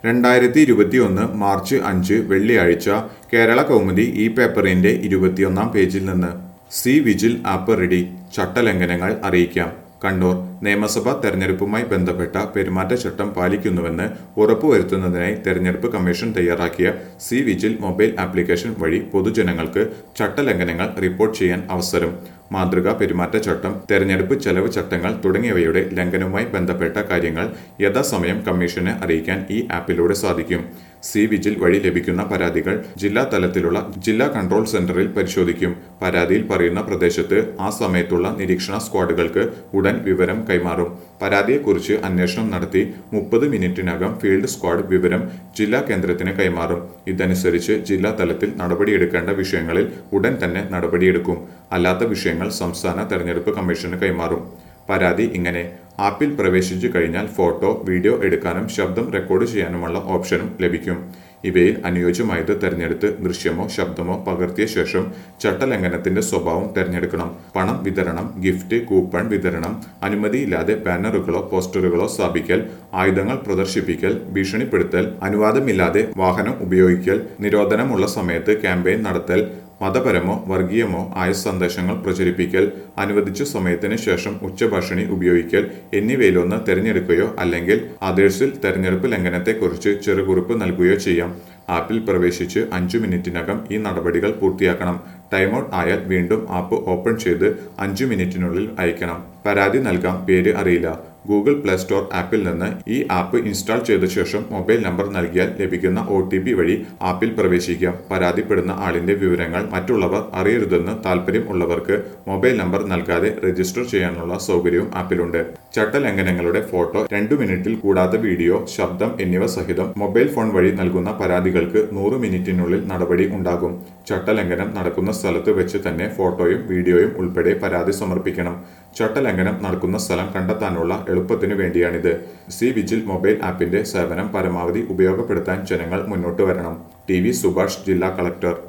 രണ്ടായിരത്തി ഇരുപത്തിയൊന്ന് മാർച്ച് അഞ്ച് വെള്ളിയാഴ്ച കേരള കൗമുദി ഈ പേപ്പറിന്റെ ഇരുപത്തിയൊന്നാം പേജിൽ നിന്ന് സി വിജിൽ ആപ്പ് റെഡി ചട്ടലംഘനങ്ങൾ അറിയിക്കാം കണ്ണൂർ നിയമസഭാ തെരഞ്ഞെടുപ്പുമായി ബന്ധപ്പെട്ട പെരുമാറ്റച്ചട്ടം പാലിക്കുന്നുവെന്ന് ഉറപ്പുവരുത്തുന്നതിനായി തെരഞ്ഞെടുപ്പ് കമ്മീഷൻ തയ്യാറാക്കിയ സി വിജിൽ മൊബൈൽ ആപ്ലിക്കേഷൻ വഴി പൊതുജനങ്ങൾക്ക് ചട്ടലംഘനങ്ങൾ റിപ്പോർട്ട് ചെയ്യാൻ അവസരം മാതൃകാ പെരുമാറ്റച്ചട്ടം തെരഞ്ഞെടുപ്പ് ചെലവ് ചട്ടങ്ങൾ തുടങ്ങിയവയുടെ ലംഘനവുമായി ബന്ധപ്പെട്ട കാര്യങ്ങൾ യഥാസമയം കമ്മീഷനെ അറിയിക്കാൻ ഈ ആപ്പിലൂടെ സാധിക്കും സി വിജിൽ വഴി ലഭിക്കുന്ന പരാതികൾ ജില്ലാ തലത്തിലുള്ള ജില്ലാ കൺട്രോൾ സെന്ററിൽ പരിശോധിക്കും പരാതിയിൽ പറയുന്ന പ്രദേശത്ത് ആ സമയത്തുള്ള നിരീക്ഷണ സ്ക്വാഡുകൾക്ക് ഉടൻ വിവരം കൈമാറും പരാതിയെക്കുറിച്ച് അന്വേഷണം നടത്തി മുപ്പത് മിനിറ്റിനകം ഫീൽഡ് സ്ക്വാഡ് വിവരം ജില്ലാ കേന്ദ്രത്തിന് കൈമാറും ഇതനുസരിച്ച് ജില്ലാ തലത്തിൽ നടപടിയെടുക്കേണ്ട വിഷയങ്ങളിൽ ഉടൻ തന്നെ നടപടിയെടുക്കും അല്ലാത്ത വിഷയങ്ങൾ സംസ്ഥാന തെരഞ്ഞെടുപ്പ് കമ്മീഷന് കൈമാറും പരാതി ഇങ്ങനെ ആപ്പിൽ പ്രവേശിച്ചു കഴിഞ്ഞാൽ ഫോട്ടോ വീഡിയോ എടുക്കാനും ശബ്ദം റെക്കോർഡ് ചെയ്യാനുമുള്ള ഓപ്ഷനും ലഭിക്കും ഇവയിൽ അനുയോജ്യമായത് തെരഞ്ഞെടുത്ത് ദൃശ്യമോ ശബ്ദമോ പകർത്തിയ ശേഷം ചട്ടലംഘനത്തിന്റെ സ്വഭാവം തെരഞ്ഞെടുക്കണം പണം വിതരണം ഗിഫ്റ്റ് കൂപ്പൺ വിതരണം അനുമതിയില്ലാതെ ബാനറുകളോ പോസ്റ്ററുകളോ സ്ഥാപിക്കൽ ആയുധങ്ങൾ പ്രദർശിപ്പിക്കൽ ഭീഷണിപ്പെടുത്തൽ അനുവാദമില്ലാതെ വാഹനം ഉപയോഗിക്കൽ നിരോധനമുള്ള സമയത്ത് ക്യാമ്പയിൻ നടത്തൽ മതപരമോ വർഗീയമോ ആയ സന്ദേശങ്ങൾ പ്രചരിപ്പിക്കൽ അനുവദിച്ച സമയത്തിന് ശേഷം ഉച്ചഭാഷണി ഉപയോഗിക്കൽ എന്നിവയിലൊന്ന് തിരഞ്ഞെടുക്കുകയോ അല്ലെങ്കിൽ അതേഴ്സിൽ തെരഞ്ഞെടുപ്പ് ലംഘനത്തെക്കുറിച്ച് ചെറുകുറിപ്പ് നൽകുകയോ ചെയ്യാം ആപ്പിൽ പ്രവേശിച്ച് അഞ്ചു മിനിറ്റിനകം ഈ നടപടികൾ പൂർത്തിയാക്കണം ടൈം ഔട്ട് ആയാൽ വീണ്ടും ആപ്പ് ഓപ്പൺ ചെയ്ത് അഞ്ചു മിനിറ്റിനുള്ളിൽ അയക്കണം പരാതി നൽകാം പേര് അറിയില്ല ഗൂഗിൾ പ്ലേ സ്റ്റോർ ആപ്പിൽ നിന്ന് ഈ ആപ്പ് ഇൻസ്റ്റാൾ ചെയ്ത ശേഷം മൊബൈൽ നമ്പർ നൽകിയാൽ ലഭിക്കുന്ന ഒ വഴി ആപ്പിൽ പ്രവേശിക്കാം പരാതിപ്പെടുന്ന ആളിന്റെ വിവരങ്ങൾ മറ്റുള്ളവർ അറിയരുതെന്ന് താല്പര്യം ഉള്ളവർക്ക് മൊബൈൽ നമ്പർ നൽകാതെ രജിസ്റ്റർ ചെയ്യാനുള്ള സൗകര്യവും ആപ്പിലുണ്ട് ചട്ടലംഘനങ്ങളുടെ ഫോട്ടോ രണ്ടു മിനിറ്റിൽ കൂടാത്ത വീഡിയോ ശബ്ദം എന്നിവ സഹിതം മൊബൈൽ ഫോൺ വഴി നൽകുന്ന പരാതികൾക്ക് നൂറ് മിനിറ്റിനുള്ളിൽ നടപടി ഉണ്ടാകും ചട്ടലംഘനം നടക്കുന്ന സ്ഥലത്ത് വെച്ച് തന്നെ ഫോട്ടോയും വീഡിയോയും ഉൾപ്പെടെ പരാതി സമർപ്പിക്കണം ചട്ടലംഘനം നടക്കുന്ന സ്ഥലം കണ്ടെത്താനുള്ള എളുപ്പത്തിനു വേണ്ടിയാണിത് സി വിജിൽ മൊബൈൽ ആപ്പിന്റെ സേവനം പരമാവധി ഉപയോഗപ്പെടുത്താൻ ജനങ്ങൾ മുന്നോട്ട് വരണം ടി വി സുഭാഷ് ജില്ലാ കളക്ടർ